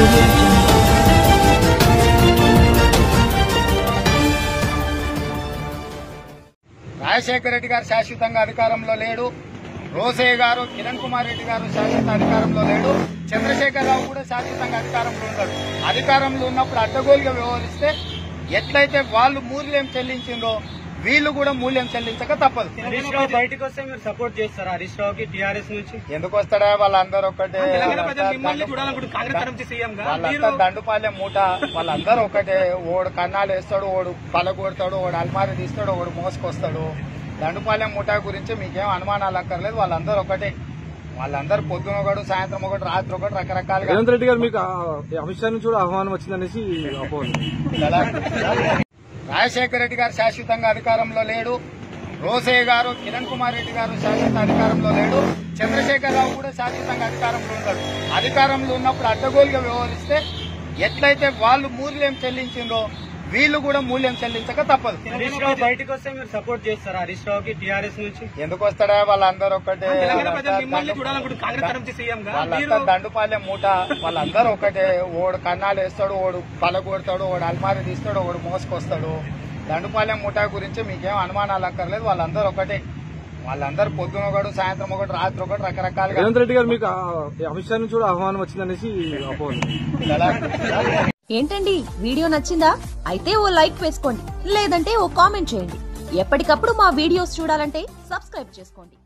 audio jungle. Rajasekhara Reddy గారు శాశ్వతంగా అధికారంలో లేడు రోసయ్య గారు కిరణ్ కుమార్ రెడ్డి గారు శాశ్వత అధికారంలో లేడు చంద్రశేఖరరావు కూడా శాశ్వతంగా అధికారంలో ఉన్నాడు అధికారంలో ఉన్నప్పుడు అడ్డగోలుగా వ్యవహరిస్తే ఎట్లయితే వాళ్ళు మూల్యం చెల్లించిందో వీళ్ళు కూడా మూల్యం చెల్లించక తప్పదు హరీష్ రావు బయటకు వస్తే మీరు సపోర్ట్ చేస్తారా హరీష్ రావుకి టీఆర్ఎస్ నుంచి ఎందుకు వస్తాడా వాళ్ళందరూ ఒకటే తెలంగాణ ప్రజలు మిమ్మల్ని చూడాలనుకుంటున్నారు కాంగ్రెస్ తరఫు సీఎం గా వాళ్ళంతా దండుపాలెం మూట వాళ్ళందరూ ఒకటే ఓడు కన్నాలు వేస్తాడు ఓడు పలగొడతాడు ఓడు అల్మారి తీస్తాడు ఓడు మోసుకొస్తాడు దండుపాలెం మూట గురించి మీకేం అనుమానాలు అక్కర్లేదు వాళ్ళందరూ ఒకటే వాళ్ళందరూ పొద్దున ఒకటి సాయంత్రం ఒకటి రాత్రి ఒకటి రకరకాలుగా రేవంత్ రెడ్డి గారు మీకు ఆ అమిత్ షా నుంచి కూడా ఆహ్వానం వచ్చిందనేసి అపోహ కదా. రాజశేఖర రెడ్డి గారు శాశ్వతంగా అధికారంలో లేడు రోసయ్య గారు కిరణ్ కుమార్ రెడ్డి గారు శాశ్వత అధికారంలో లేడు చంద్రశేఖరరావు కూడా శాశ్వతంగా అధికారంలో ఉన్నాడు అధికారంలో ఉన్నప్పుడు అడ్డగోలుగా వ్యవహరిస్తే ఎట్లయితే వాళ్ళు మూల్యం చెల్లించిందో వీళ్ళు కూడా మూల్యం చెల్లించక తప్పదు హరీష్ రావు బయటకు వస్తే మీరు సపోర్ట్ చేస్తారా హరీష్ రావుకి టీఆర్ఎస్ నుంచి ఎందుకు వస్తాడా వాళ్ళందరూ ఒకటే తెలంగాణ ప్రజలు మిమ్మల్ని చూడాలనుకుంటున్నారు కాంగ్రెస్ తరఫు సీఎం గా వాళ్ళంతా దండుపాలెం మూట వాళ్ళందరూ ఒకటే ఓడు కన్నాలు వేస్తాడు ఓడు పలగొడతాడు ఓడు అల్మారి తీస్తాడు ఓడు మోసుకొస్తాడు దండుపాలెం మూట గురించి మీకేం అనుమానాలు అక్కర్లేదు వాళ్ళందరూ ఒకటే వాళ్ళందరూ పొద్దున ఒకటి సాయంత్రం ఒకటి రాత్రి ఒకటి రకరకాలుగా రేవంత్ రెడ్డి గారు మీకు ఆ అమిత్ షా నుంచి కూడా ఆహ్వానం వచ్చిందనేసి అపోహ కదా. ఏంటండి వీడియో నచ్చిందా అయితే ఓ లైక్ వేసుకోండి లేదంటే ఓ కామెంట్ చేయండి ఎప్పటికప్పుడు మా వీడియోస్ చూడాలంటే సబ్స్క్రైబ్ చేసుకోండి